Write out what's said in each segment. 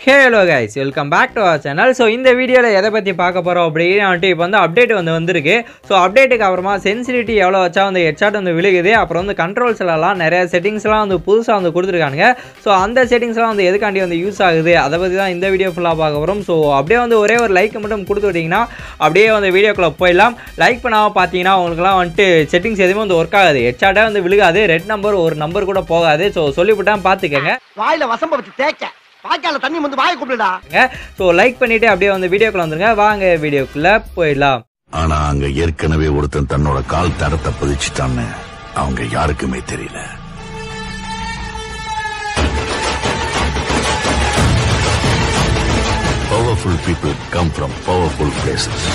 hello guys welcome back to our channel so இந்த வீடியோவில் எதை பற்றி பார்க்க போகிறோம் அப்படின்னு வந்துட்டு இப்போ வந்து அப்டேட் வந்து வந்திருக்கு ஸோ அப்டேட்டுக்கு அப்புறமா சென்சிட்டிவிட்டி எவ்வளோ வச்சா வந்து ஹெட்ஷாட் வந்து விழுகுது அப்புறம் வந்து கண்ட்ரோல்ஸ்லாம் நிறைய செட்டிங்ஸ்லாம் வந்து புதுசாக வந்து கொடுத்துருக்கானுங்க ஸோ அந்த செட்டிங்ஸ்லாம் வந்து எதுக்காண்டி வந்து யூஸ் ஆகுது அதை பற்றி தான் இந்த வீடியோ ஃபுல்லாக பார்க்க போகிறோம் ஸோ அப்படியே வந்து ஒரே ஒரு லைக் மட்டும் கொடுத்து விட்டிங்கன்னா அப்படியே வந்து வீடியோக்குள்ளே போயிடலாம் லைக் பண்ணாமல் பார்த்தீங்கன்னா உங்களுக்குலாம் வந்துட்டு செட்டிங்ஸ் எதுவுமே வந்து ஒர்க் ஆகாது ஹெட்ஷாட்டே வந்து விழுகாது ரெட் நம்பர் ஒரு நம்பர் கூட போகாது ஸோ சொல்லிவிட்டான் பார்த்துக்கங்க வாயில வசம்ப வச்சு தேய்க்க வாய்க்கால தண்ணி வந்து வாயை கூப்பிடுடா ஸோ லைக் பண்ணிவிட்டு அப்படியே வந்து வீடியோக்குள்ள வந்துருங்க வாங்க வீடியோக்குள்ளே போயிடலாம் ஆனா அங்க ஏற்கனவே ஒருத்தன் தன்னோட கால் தடத்தை பதிச்சுட்டான்னு அவங்க யாருக்குமே தெரியல powerful people come from powerful places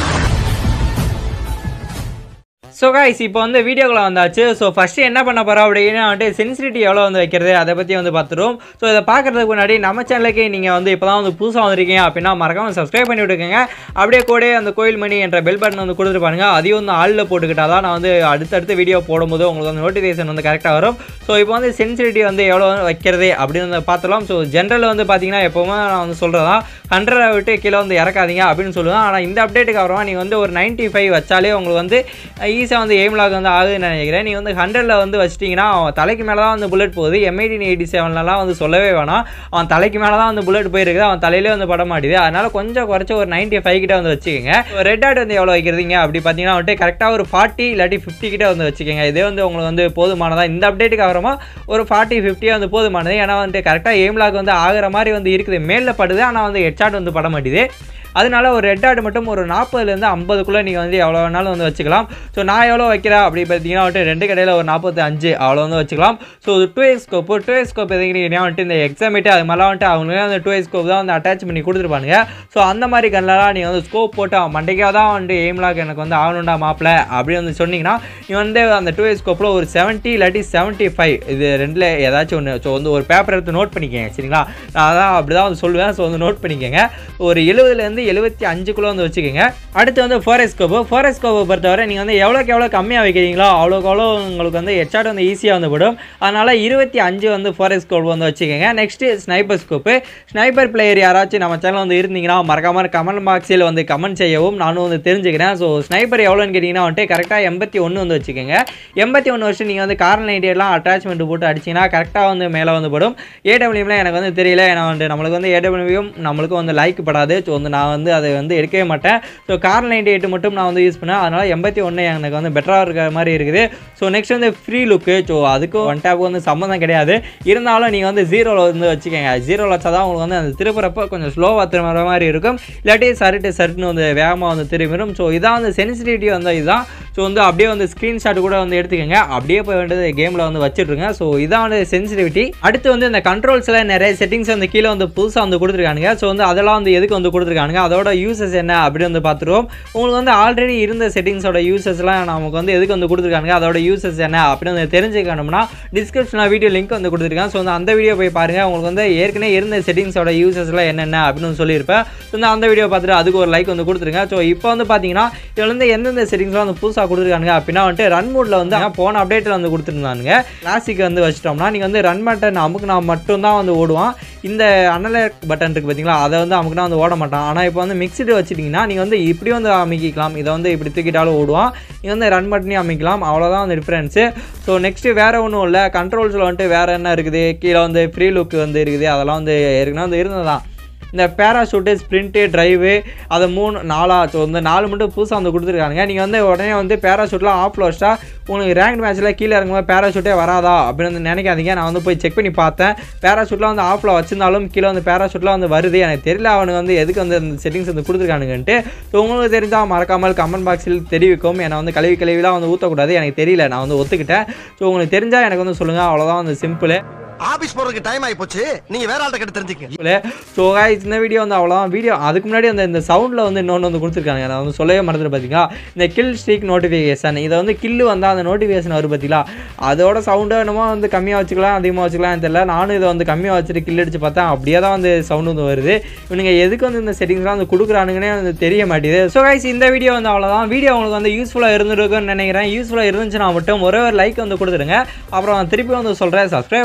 so guys இப்போ வந்து வீடியோக்குள்ள வந்தாச்சு ஸோ ஃபஸ்ட்டு என்ன பண்ண போகிறோம் அப்படின்னா வந்துட்டு சென்சிட்டிவிட்டி எவ்வளோ வந்து வைக்கிறது அதை பற்றி வந்து பார்த்துருவோம் ஸோ இதை பார்க்குறதுக்கு முன்னாடி நம்ம சேனலுக்கு நீங்கள் வந்து இப்போ தான் வந்து புதுசாக வந்திருக்கீங்க அப்படின்னா மறக்காமல் சப்ஸ்கிரைப் பண்ணி விட்டுக்கோங்க அப்படியே கூட அந்த கோயில் மணி என்ற பெல் பட்டன் வந்து கொடுத்துருப்பாருங்க அதையும் வந்து ஆளில் போட்டுக்கிட்டா தான் நான் வந்து அடுத்தடுத்த வீடியோ போடும்போது உங்களுக்கு வந்து நோட்டிஃபிகேஷன் வந்து கரெக்டாக வரும் ஸோ இப்போ வந்து சென்சிட்டிவிட்டி வந்து எவ்வளோ வைக்கிறது அப்படின்னு வந்து பார்த்துலாம் ஸோ ஜென்ரல் வந்து பார்த்தீங்கன்னா எப்போவுமே நான் வந்து சொல்கிறதா ஹண்ட்ரடை விட்டு கீழே வந்து இறக்காதீங்க அப்படின்னு சொல்லுவேன் ஆனால் இந்த அப்டேட்டுக்கு அப்புறமா நீங்கள் வந்து ஒரு 95 ஃபைவ் வச்சாலே உங்களுக்கு வந்து ஈஸியாக வந்து எய்ம் லாக் வந்து ஆகுதுன்னு நினைக்கிறேன் நீங்கள் வந்து ஹண்ட்ரடில் வந்து வச்சிட்டிங்கன்னா அவன் தலைக்கு மேலே தான் வந்து புல்லட் போகுது எம்ஐடின் எயிட்டி செவன்லலாம் வந்து சொல்லவே வேணாம் அவன் தலைக்கு மேலே தான் வந்து புல்லட் போயிருக்குது அவன் தலையிலே வந்து பட மாட்டேது அதனால் கொஞ்சம் குறைச்சி ஒரு 95 ஃபைவ் கிட்ட வந்து வச்சுக்கோங்க ரெட் ஆட் வந்து எவ்வளோ வைக்கிறீங்க அப்படி பார்த்தீங்கன்னா வந்துட்டு கரெக்டாக ஒரு ஃபார்ட்டி இல்லாட்டி ஃபிஃப்டி கிட்ட வந்து வச்சுக்கோங்க இதே வந்து உங்களுக்கு வந்து போதுமானதா இந்த அப்டேட்டுக்கு அப்புறமா ஒரு ஃபார்ட்டி ஃபிஃப்டியாக வந்து போதுமானது ஏன்னா வந்துட்டு கரெக்டாக எய்ம் லாக் வந்து ஆகிற மாதிரி வந்து இருக்குது மேலில் படுது ஆனால் வந்து ஹெட்ஷாட் வந்து பட மாட்டேது அதனால ஒரு ரெட் ஆட் மட்டும் ஒரு நாற்பதுலேருந்து ஐம்பதுக்குள்ளே நீங்கள் வந்து எவ்வளோ வேணாலும் வந்து வச்சுக்கலாம் ஸோ நான் எவ்வளோ வைக்கிறேன் அப்படி பார்த்தீங்கன்னா வந்துட்டு ரெண்டு கடையில் ஒரு நாற்பத்தி அஞ்சு அவ்வளோ வந்து வச்சுக்கலாம் so two X scope two X scope எதுக்கிறீங்கன்னா வந்துட்டு இந்த எக்ஸாமேட்டு அது மாதிரிலாம் வந்துட்டு அவங்களே அந்த டூ எக்ஸ் ஸ்கோப் தான் வந்து அட்டாச் பண்ணி கொடுத்துருப்பானுங்க ஸோ அந்த மாதிரி கண்ணிலலாம் நீங்கள் வந்து ஸ்கோப் போட்டு அவன் மண்டைக்காக தான் வந்து எய்ம் லாக் எனக்கு வந்து ஆகணுண்டா மாப்பிள்ள அப்படின்னு வந்து சொன்னீங்கன்னா நீ வந்து அந்த டூ எக்ஸ் ஸ்கோப்பில் ஒரு செவன்ட்டி இல்லாட்டி செவன்ட்டி ஃபைவ் இது ரெண்டில் ஏதாச்சும் ஒன்று ஸோ வந்து ஒரு பேப்பர் எடுத்து நோட் பண்ணிக்கங்க சரிங்களா நான் அதான் அப்படி தான் வந்து சொல்லுவேன் ஸோ வந்து நோட் பண்ணிக்கங்க ஒரு எழுபதுலேருந்து எழுபத்தி அஞ்சுக்குள்ளே வந்து வச்சுக்கோங்க அடுத்து வந்து ஃபோரஸ் ஸ்கோப்பு ஃபோரஸ் ஸ்கோப்பை பொறுத்தவரை நீங்கள் வந்து எவ்வளோக்கு எவ்வளோ கம்மியாக வைக்கிறீங்களோ அவ்வளோக்கு அவ்வளோ உங்களுக்கு வந்து ஹெச்ஆட் வந்து ஈஸியாக வந்து படும் அதனால் இருபத்தி அஞ்சு வந்து ஃபோரஸ் ஸ்கோப் வந்து வச்சுக்கோங்க next sniper scope sniper player யாராச்சும் நம்ம சேனல் வந்து இருந்தீங்கன்னா மறக்காம கமெண்ட் பாக்ஸில் வந்து கமெண்ட் செய்யவும் நானும் வந்து தெரிஞ்சுக்கிறேன் ஸோ ஸ்னைப்பர் எவ்வளோன்னு கேட்டிங்கன்னா வந்துட்டு கரெக்டாக எண்பத்தி ஒன்று வந்து வச்சுக்கோங்க எண்பத்தி ஒன்று வருஷம் நீங்கள் வந்து கார்ன் நைன்டியெல்லாம் அட்டாச்மெண்ட் போட்டு அடிச்சிங்கன்னா கரெக்டாக வந்து மேலே வந்து படும் ஏடபிள்யூம்லாம் எனக்கு வந்து தெரியல ஏன்னா வந்து நம்மளுக்கு வந்து ஏடபிள்யூம் நம்மளுக்கும் வந்து லைக் படாது ஸோ வந்து நான் வந்து அதை வந்து எடுக்கவே மாட்டேன் ஸோ கார் நைன்டி எயிட் மட்டும் நான் வந்து யூஸ் பண்ணேன் அதனால் எண்பத்தி ஒன்று எனக்கு வந்து பெட்டராக இருக்கிற மாதிரி இருக்குது ஸோ நெக்ஸ்ட் வந்து ஃப்ரீ லுக்கு ஸோ அதுக்கும் ஒன் டேப் வந்து சம்மந்தம் கிடையாது இருந்தாலும் நீங்கள் வந்து ஜீரோவில் வந்து வச்சுக்கோங்க ஜீரோவில் வச்சா தான் உங்களுக்கு வந்து அந்த திருப்புறப்ப கொஞ்சம் ஸ்லோவாக திரும்புற மாதிரி இருக்கும் இல்லாட்டி சருட்டு சருட்டுன்னு வந்து வேகமாக வந்து திரும்பிடும் ஸோ இதான் வந்து சென்சிட்டிவிட்டி வந்து இதுதான் ஸோ வந்து அப்படியே வந்து ஸ்க்ரீன்ஷாட் கூட வந்து எடுத்துக்கோங்க அப்படியே போய் வேண்டியது கேமில் வந்து வச்சுட்ருங்க ஸோ இதான் வந்து சென்சிட்டிவிட்டி அடுத்து வந்து இந்த கண்ட்ரோல்ஸில் நிறைய செட்டிங்ஸ் வந்து கீழே வந்து புதுசாக வந்து கொடுத்துருக்கானுங்க ஸோ வந்து அதெல்லாம் வந்து எதுக்கு வந்து கொடுத்துருக்கானுங்க அதோட யூசஸ் என்ன அப்படி வந்து பார்த்துருவோம் உங்களுக்கு வந்து ஆல்ரெடி இருந்த செட்டிங்ஸோட யூசஸ்லாம் நமக்கு வந்து எதுக்கு வந்து கொடுத்துருக்கானுங்க அதோட யூசஸ் என்ன அப்படின்னு வந்து தெரிஞ்சுக்கணும்னா டிஸ்கிரிப்ஷனில் வீடியோ லிங்க் வந்து கொடுத்துருக்கேன் ஸோ வந்து அந்த வீடியோ போய் பாருங்கள் உங்களுக்கு வந்து ஏற்கனவே இருந்த செட்டிங்ஸோட யூசஸ்லாம் என்னென்ன அப்படின்னு வந்து சொல்லியிருப்பேன் ஸோ வந்து அந்த வீடியோ பார்த்துட்டு அதுக்கு ஒரு லைக் வந்து கொடுத்துருங்க ஸோ இப்போ வந்து பார்த்தீங்கன்னா இதில் வந்து எந்தெந்த செட்டிங்ஸ்லாம் வந்து புதுசாக கொடுத்துருக்கானுங்க அப்படின்னா வந்துட்டு ரன் மோடில் வந்து போன அப்டேட்டில் வந்து கொடுத்துருந்தானுங்க கிளாசிக் வந்து வச்சிட்டோம்னா நீங்கள் வந்து ரன் பட்டன் அமுக்குனா மட்டும்தான் வந்து ஓடுவான் இந்த அனலர் பட்டன் இருக்குது பார்த்தீங்களா அதை வந்து அமுக்குனா வந்து ஓட மாட்டான் ஆனால் இப்போ வந்து மிக்ஸ்டு வச்சுட்டிங்கன்னா நீங்கள் வந்து இப்படி வந்து அமைக்கிக்கலாம் இதை வந்து இப்படி தூக்கிட்டாலும் ஓடுவான் நீங்கள் வந்து ரன் பட்டனையும் அமைக்கலாம் அவ்வளோதான் வந்து டிஃப்ரென்ஸு ஸோ நெக்ஸ்ட்டு வேறு ஒன்றும் இல்லை கண்ட்ரோல்ஸில் வந்துட்டு வேறு என்ன இருக்குது கீழே வந்து ஃப்ரீ லுக் வந்து இருக்குது அதெல்லாம் வந்து ஏற்கனவே வந்து இருந்ததான் இந்த பேராஷூட்டு ஸ்ப்ரிண்ட்டு ட்ரைவு அதை மூணு நாலா ஸோ இந்த நாலு மட்டும் புதுசாக வந்து கொடுத்துருக்காங்க நீங்கள் வந்து உடனே வந்து பேராஷூட்லாம் ஆஃப் வச்சிட்டா உங்களுக்கு ரேங்க் மேட்ச்சில் கீழே இறங்கும்போது பேராஷூட்டே வராதா அப்படின்னு வந்து நினைக்காதீங்க நான் வந்து போய் செக் பண்ணி பார்த்தேன் பேராஷூட்லாம் வந்து ஆஃபில் வச்சிருந்தாலும் கீழே வந்து பேராஷூட்லாம் வந்து வருது எனக்கு தெரியல அவனுக்கு வந்து எதுக்கு வந்து அந்த செட்டிங்ஸ் வந்து கொடுத்துருக்கானுங்கன்ட்டு ஸோ உங்களுக்கு தெரிஞ்சால் மறக்காமல் கமெண்ட் பாக்ஸில் தெரிவிக்கும் என்னை வந்து கழுவி கழுவிலாம் வந்து ஊற்றக்கூடாது எனக்கு தெரியல நான் வந்து ஒத்துக்கிட்டேன் ஸோ உங்களுக்கு தெரிஞ்சால் எனக்கு வந்து சொல்லுங்கள் அவ்வளோதான் வந்து சிம்பிள் ஆபீஸ் போறதுக்கு டைம் ஆகி போச்சு நீங்க வேற ஆள்கிட்ட கிட்ட தெரிஞ்சுக்க ஸோ guys இந்த வீடியோ வந்து அவ்வளோதான் வீடியோ அதுக்கு முன்னாடி அந்த இந்த சவுண்டில் வந்து இன்னொன்று வந்து கொடுத்துருக்காங்க நான் வந்து சொல்லவே மறந்துட்டு பார்த்தீங்களா இந்த கில் ஸ்ட்ரீக் நோட்டிஃபிகேஷன் இதை வந்து கில்லு வந்தால் அந்த நோட்டிஃபிகேஷன் வரும் பார்த்தீங்களா அதோட சவுண்டு என்னமோ வந்து கம்மியாக வச்சுக்கலாம் அதிகமாக வச்சுக்கலாம் தெரியல நானும் இதை வந்து கம்மியாக வச்சுட்டு கில் அடிச்சு பார்த்தேன் அப்படியே தான் வந்து சவுண்டு வந்து வருது இவனுங்க எதுக்கு வந்து இந்த செட்டிங்ஸ்லாம் வந்து கொடுக்குறானுங்கன்னே வந்து தெரிய மாட்டேது ஸோ guys இந்த வீடியோ வந்து அவ்வளோதான் வீடியோ உங்களுக்கு வந்து யூஸ்ஃபுல்லாக இருந்திருக்குன்னு நினைக்கிறேன் யூஸ்ஃபுல்லாக இருந்துச்சுன்னா மட்டும் ஒரே ஒரு லைக் வந்து கொடுத்துருங்க அப்புறம் திருப்பி வந்து சொல்கிறேன் சப்ஸ்கிரைப் பண்ணுவாங்க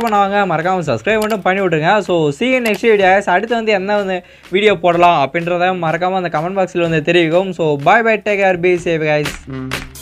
சேனலை மறக்காமல் சப்ஸ்கிரைப் மட்டும் பண்ணி விட்ருங்க ஸோ சி நெக்ஸ்ட் வீடியோ அடுத்து வந்து என்ன வந்து வீடியோ போடலாம் அப்படின்றத மறக்காமல் அந்த கமெண்ட் பாக்ஸில் வந்து தெரிவிக்கும் so bye bye take care be safe guys